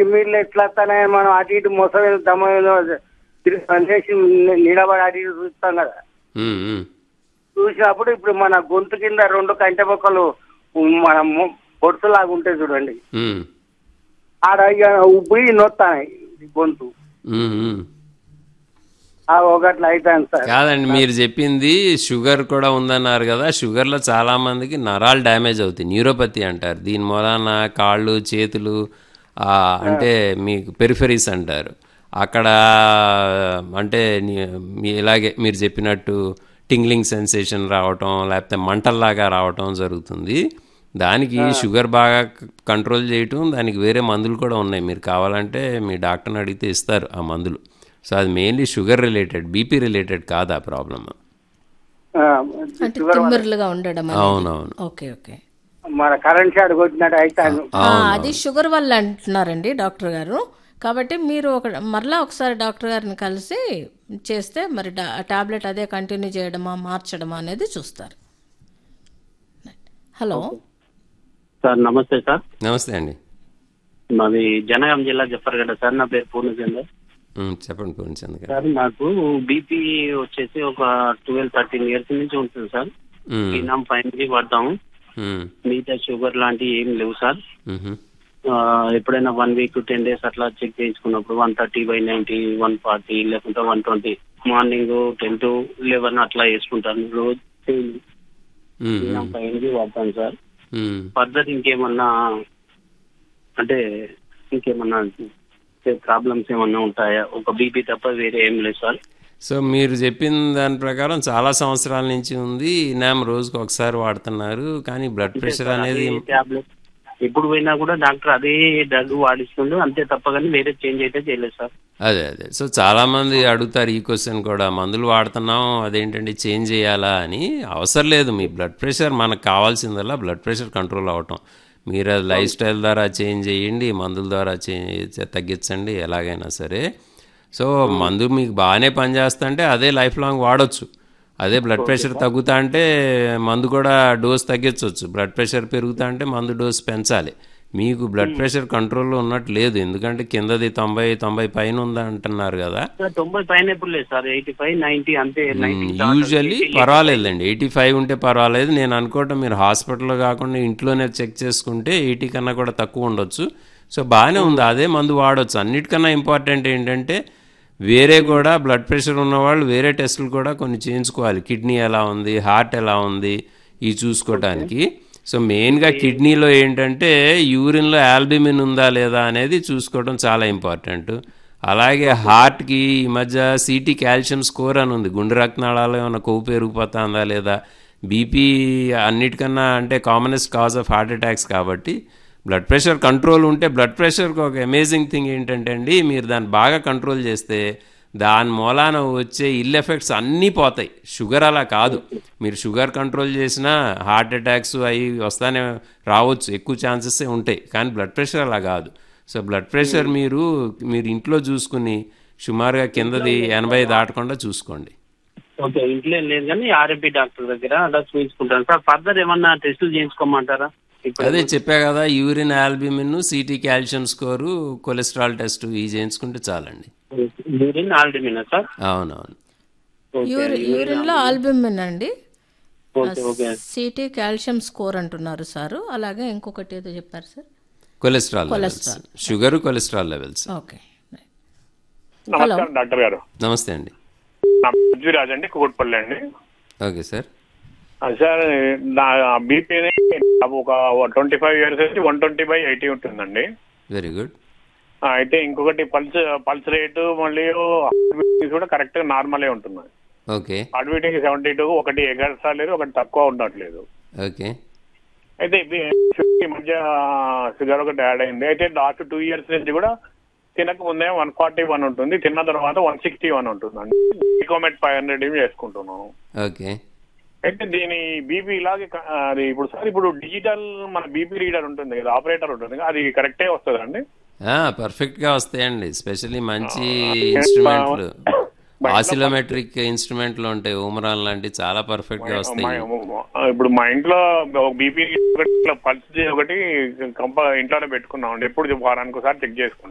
తిమ్మిర్లు ఎట్లా వస్తానే మనం అటు ఇటు మొసం దమ్మ లేచి నిలబడి అటు ఇటు చూస్తాం కదా ఉమ్, ఉమ్. చూసినప్పుడు ఇప్పుడు మన గొంతు కింద రెండు కంటె బొక్కలు మన పొడుసులాగా ఉంటాయి చూడండి ఉమ్, ఆడ ఇక ఉబ్బి నొత్తాయి గొంతు ఉమ్, ఉమ్. ఆ ఒకట్లా అవుతాను సార్ కాదండి మీరు చెప్పింది షుగర్ కూడా ఉందన్నారు కదా షుగర్లో చాలా మందికి నరాలు డ్యామేజ్ అవుతాయి న్యూరోపతి అంటారు దీని మూలాన కాళ్ళు చేతులు ఆ, అంటే మీకు పెరిఫెరీస్ అంటారు అక్కడ అంటే ని- మీ- ఇలాగే మీరు చెప్పినట్టు టింగ్లింగ్ సెన్సేషన్ రావటం లేకపోతే మంటల్లాగా రావటం జరుగుతుంది దానికి షుగర్ బాగా కంట్రోల్ చేయటం దానికి వేరే మందులు కూడా ఉన్నాయి మీరు కావాలంటే మీ డాక్టర్ని అడిగితే ఇస్తారు ఆ మందులు సో అది mainly sugar related BP related కాదు ఆ ప్రాబ్లమ్ ఆ, అంటే తిమ్మిర్లుగా ఉండడం అనేది. అవునవును ఓకే ఓకే మన కరెంట్ షాట్ కొట్టినట్టు అవుతాను ఆ, అది షుగర్ వల్ల అంటున్నారండి డాక్టర్ గారు కాబట్టి మీరు ఒక మరలా ఒకసారి డాక్టర్ గారిని కలిసి చేస్తే మరి డా- టాబ్లెట్ అదే కంటిన్యూ చేయడమా మార్చడమా అనేది చూస్తారు హలో సార్ నమస్తే సార్ నమస్తే అండి మాది జనగాం జిల్లా జఫర్గడ్డ సార్ నా పేరు పూర్ణచంద్ర ఉమ్, చెప్పండి పూర్ణచంద్ర గారు సార్ నాకు బీపీ వచ్చేసి ఒక ట్వెల్వ్ థర్టీన్ ఇయర్స్ నుంచి ఉంటుంది సార్ ఉమ్, ఈనాం పైన పడతాము ఉమ్, మిగతా షుగర్ లాంటివి ఏం లేవు సార్ ఉహు, ఆ, ఎప్పుడైనా వన్ వీక్ టెన్ డేస్ అట్లా చెక్ చేయించుకున్నప్పుడు one thirty by ninety one forty లేకుంటే one twenty morning ten to eleven అట్లా వేసుకుంటాను రోజు ఉమ్, ఈనాం పైన వాడతాను సార్ ఉమ్. ఫర్దర్ ఇంకేమన్నా అంటే ఇంకేమన్నా ప్రాబ్లమ్స్ ఏమన్నా ఉంటాయా ఒక బీపీ తప్ప వేరే ఏం లేదు సార్ సో మీరు చెప్పిన దాని ప్రకారం చాలా సంవత్సరాల నుంచి ఉంది ఇనామ్ రోజుకి ఒకసారి వాడుతున్నారు కానీ బ్లడ్ ప్రెషర్ అనేది టాబ్లెట్ ఎప్పుడు పోయినా కూడా డాక్టర్ అదే డ్రగ్ వాడిస్తుండు అంతే తప్ప కానీ వేరే చేంజ్ అయితే చేయలేదు సార్ అదే అదే సో చాలా మంది అడుగుతారు ఈ క్వశ్చన్ కూడా మందులు వాడుతున్నాం అదేంటండి చేంజ్ చేయాలా అని అవసరం లేదు మీ బ్లడ్ ప్రెషర్ మనకు కావాల్సిందల్లా బ్లడ్ ప్రెషర్ కంట్రోల్ అవ్వటం మీరు అది లైఫ్ స్టైల్ ద్వారా చేంజ్ చేయండి మందుల ద్వారా చేంజ్ తగ్గించండి ఎలాగైనా సరే సో మందు మీకు బాగానే పనిచేస్తుంటే అదే లైఫ్ లాంగ్ వాడొచ్చు అదే బ్లడ్ ప్రెషర్ తగ్గుతా అంటే మందు కూడా డోస్ తగ్గించవచ్చు బ్లడ్ ప్రెషర్ పెరుగుతా అంటే మందు డోస్ పెంచాలి మీకు బ్లడ్ ప్రెషర్ కంట్రోల్లో ఉన్నట్టు లేదు ఎందుకంటే కిందది తొంభై తొంభై పైన ఉందా అంటున్నారు కదా సార్ తొంభై పైన ఎప్పుడు లేదు సార్ ఎయిటీ ఫైవ్ నైన్టీ అంతే నైన్టీ యూజువల్లీ పర్వాలేదండి ఎయిటీ ఫైవ్ ఉంటే పర్వాలేదు నేను అనుకోవటం మీరు హాస్పిటల్లో కాకుండా ఇంట్లోనే చెక్ చేసుకుంటే ఎయిటీ కన్నా కూడా తక్కువ ఉండొచ్చు సో బాగానే ఉంది అదే మందు వాడొచ్చు అన్నిటికన్నా ఇంపార్టెంట్ ఏంటంటే వేరే కూడా బ్లడ్ ప్రెషర్ ఉన్నవాళ్ళు వేరే టెస్టులు కూడా కొన్ని చేయించుకోవాలి కిడ్నీ ఎలా ఉంది హార్ట్ ఎలా ఉంది ఇవి చూసుకోవటానికి సో మెయిన్గా కిడ్నీలో ఏంటంటే యూరిన్లో ఆల్బిమిన్ ఉందా లేదా అనేది చూసుకోవడం చాలా ఇంపార్టెంట్ అలాగే హార్ట్కి ఈ మధ్య సిటీ కాల్షియం స్కోర్ అని ఉంది గుండె రక్తనాళాలు ఏమైనా కొవ్వు పెరిగిపోతుందా లేదా బీపీ అన్నిటికన్నా అంటే commonest cause of heart attacks కాబట్టి బ్లడ్ ప్రెషర్ కంట్రోల్ ఉంటే బ్లడ్ ప్రెషర్కి ఒక అమేజింగ్ థింగ్ ఏంటంటే అండి మీరు దాన్ని బాగా కంట్రోల్ చేస్తే దాని మూలాన వచ్చే ఇల్ ఎఫెక్ట్స్ అన్నీ పోతాయి షుగర్ అలా కాదు మీరు షుగర్ కంట్రోల్ చేసినా హార్ట్ అటాక్స్ అవి వస్తానే రావచ్చు ఎక్కువ ఛాన్సెస్ ఉంటాయి కానీ బ్లడ్ ప్రెషర్ అలా కాదు సో బ్లడ్ ప్రెషర్ మీరు మీరు ఇంట్లో చూసుకుని సుమారుగా కిందది ఎనభై దాటకుండా చూసుకోండి ఓకే ఇంట్లో ఏం లేదు కానీ ఆర్ఎంపీ డాక్టర్ దగ్గర అలా చూపించుకుంటాను సార్ ఫర్దర్ ఏమన్నా టెస్టులు చేయించుకోమంటారా ఇప్పుడు అదే చెప్పా కదా urine albumin CT calcium score cholesterol test ఇవి చేయించుకుంటే చాలండి యూరిన్ ఆల్డిమినా సార్ అవునవును ఓకే యూరి యూరిన్లో ఆల్బుమిన్ అండి okay okay CT calcium score అంటున్నారు సార్ అలాగే ఇంకొకటి ఏదో చెప్పారు sir cholesterol levels sugar cholesterol levels okay నమస్కారం డాక్టర్ గారు నమస్తే అంండి నా పృథ్వీరాజ్ అండి కుకుట్పల్లి అండి ఓకే సార్ ఆ, సార్ నా బీపీ ఒక ట్వంటీ ఫైవ్ ఇయర్స్ నుంచి వన్ ట్వంటీ బై ఎయిటీ ఉంటుందండి వెరీ గుడ్ ఆ, అయితే ఇంకొకటి పల్స్ పల్స్ రేటు మళ్ళీ కూడా కరెక్ట్ గా నార్మలే ఉంటున్నాయి okay heart beating seventy two ఒకటి ఎగరట్లేదు ఒకటి తక్కువ ఉండట్లేదు ఓకే అయితే ఇది ఈ మధ్య షుగర్ ఒకటి యాడ్ అయింది అయితే లాస్ట్ టూ ఇయర్స్ నుంచి కూడా తినక ముందే వన్ ఫార్టీ వన్ ఉంటుంది తిన్న తర్వాత వన్ సిక్స్టీ వన్ ఉంటుందండి ఈకోమెట్ ఫైవ్ హండ్రెడ్ చేసుకుంటున్నాను ఓకే అయితే దీని బీపీ ఇలాగే క- అది ఇప్పుడు సార్ ఇప్పుడు డిజిటల్ మన బీపీ రీడర్ ఉంటుంది కదా ఆపరేటర్ ఉంటుంది కదా, అది కరెక్టే వస్తుందండి పర్ఫెక్ట్గా వస్తాయండి స్పెషల్లీ మంచి ఇన్స్ట్రుమెంట్లు ఆసిలోమెట్రిక్ ఇన్స్ట్రుమెంట్లు ఉంటాయి ఓమరాన్ లాంటివి చాలా పర్ఫెక్ట్గా వస్తాయి మా- ఇప్పుడు మా ఇంట్లో బీపీ ఒకటి పల్స్ ఒకటి కంప ఇంట్లోనే పెట్టుకున్నాం అండి ఎప్పుడు వారానికి ఒకసారి చెక్ చేసుకుంటాం